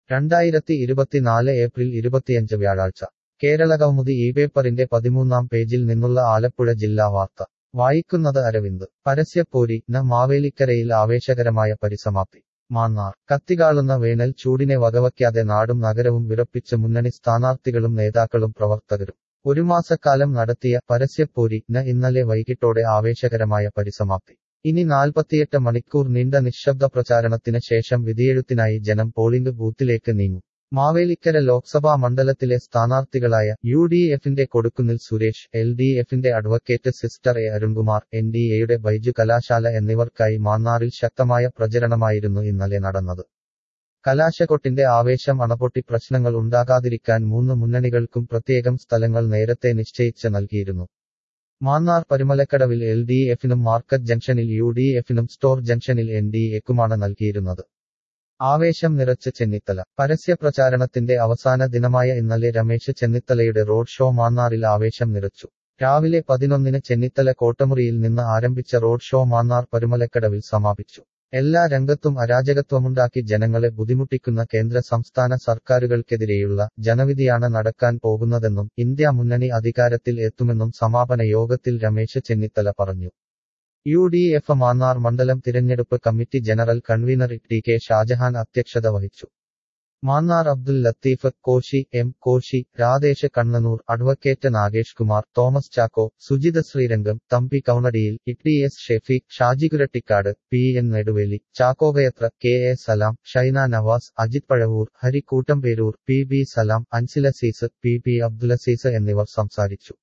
രണ്ടായിരത്തി ഇരുപത്തിനാല് ഏപ്രിൽ ഇരുപത്തിയഞ്ച് വ്യാഴാഴ്ച കേരളകൗമുദി ഈ പേപ്പറിന്റെ പതിമൂന്നാം പേജിൽ നിന്നുള്ള ആലപ്പുഴ ജില്ലാ വാർത്ത വായിക്കുന്നത് അരവിന്ദ് പരസ്യപ്പോരി ന മാവേലിക്കരയിൽ ആവേശകരമായ പരിസമാപ്തി മാന്നാർ കത്തികാളുന്ന വേനൽ ചൂടിനെ വകവയ്ക്കാതെ നാടും നഗരവും വിറപ്പിച്ച് മുന്നണി സ്ഥാനാർത്ഥികളും നേതാക്കളും പ്രവർത്തകരും ഒരു മാസക്കാലം നടത്തിയ പരസ്യപ്പോരി ന ഇന്നലെ വൈകിട്ടോടെ ആവേശകരമായ പരിസമാപ്തി ഇനി നാൽപ്പത്തിയെട്ട് മണിക്കൂർ നീണ്ട നിശബ്ദ പ്രചാരണത്തിന് ശേഷം വിധിയെഴുത്തിനായി ജനം പോളിംഗ് ബൂത്തിലേക്ക് നീങ്ങും മാവേലിക്കര ലോക്സഭാ മണ്ഡലത്തിലെ സ്ഥാനാർത്ഥികളായ യു ഡി എഫിന്റെ കൊടുക്കുന്നിൽ സുരേഷ് എൽ ഡി എഫിന്റെ advocate sister A Arunkumar N D എയുടെ ബൈജു കലാശാല എന്നിവർക്കായി മാന്നാറിൽ ശക്തമായ പ്രചരണമായിരുന്നു ഇന്നലെ നടന്നത് കലാശക്കൊട്ടിന്റെ ആവേശം അണപൊട്ടി പ്രശ്നങ്ങൾ ഉണ്ടാകാതിരിക്കാൻ മൂന്ന് മുന്നണികൾക്കും പ്രത്യേകം സ്ഥലങ്ങൾ നേരത്തെ നിശ്ചയിച്ച് നൽകിയിരുന്നു മാന്നാർ പരുമലക്കടവിൽ എൽ ഡി എഫിനും മാർക്കറ്റ് ജംഗ്ഷനിൽ യു ഡി എഫിനും സ്റ്റോർ ജംഗ്ഷനിൽ എൻ ഡി എക്കുമാണ് നൽകിയിരുന്നത് ആവേശം നിറച്ച് ചെന്നിത്തല പരസ്യ പ്രചാരണത്തിന്റെ അവസാന ദിനമായ ഇന്നലെ രമേശ് ചെന്നിത്തലയുടെ റോഡ് ഷോ മാന്നാറിൽ ആവേശം നിറച്ചു രാവിലെ പതിനൊന്നിന് ചെന്നിത്തല കോട്ടമുറിയിൽ നിന്ന് ആരംഭിച്ച റോഡ് ഷോ മാന്നാർ പരുമലക്കടവിൽ സമാപിച്ചു എല്ലാ രംഗത്തും അരാജകത്വമുണ്ടാക്കി ജനങ്ങളെ ബുദ്ധിമുട്ടിക്കുന്ന കേന്ദ്ര സംസ്ഥാന സർക്കാരുകൾക്കെതിരെയുള്ള ജനവിധിയാണ് നടക്കാൻ പോകുന്നതെന്നും ഇന്ത്യ മുന്നണി അധികാരത്തിൽ എത്തുമെന്നും സമാപന യോഗത്തിൽ രമേശ് ചെന്നിത്തല പറഞ്ഞു യു ഡി എഫ് മാന്നാർ മണ്ഡലം തിരഞ്ഞെടുപ്പ് committee general convener T K Shajahan അധ്യക്ഷത വഹിച്ചു Mannar Abdul Latheef Koshy M Koshy Radhesh Kannanoor advocate Nagesh Kumar Thomas Chacko Sujitha Sreerangam Thampi Kaunadiyil E S Shefeek Shajikurattikkad P N Neduveli Chackokayathra K A Salam Shaina Navas Ajith Pazhavoor Hari Koottamperoor P B Salam Ansilazeez P P Abdulazeez എന്നിവർ സംസാരിച്ചു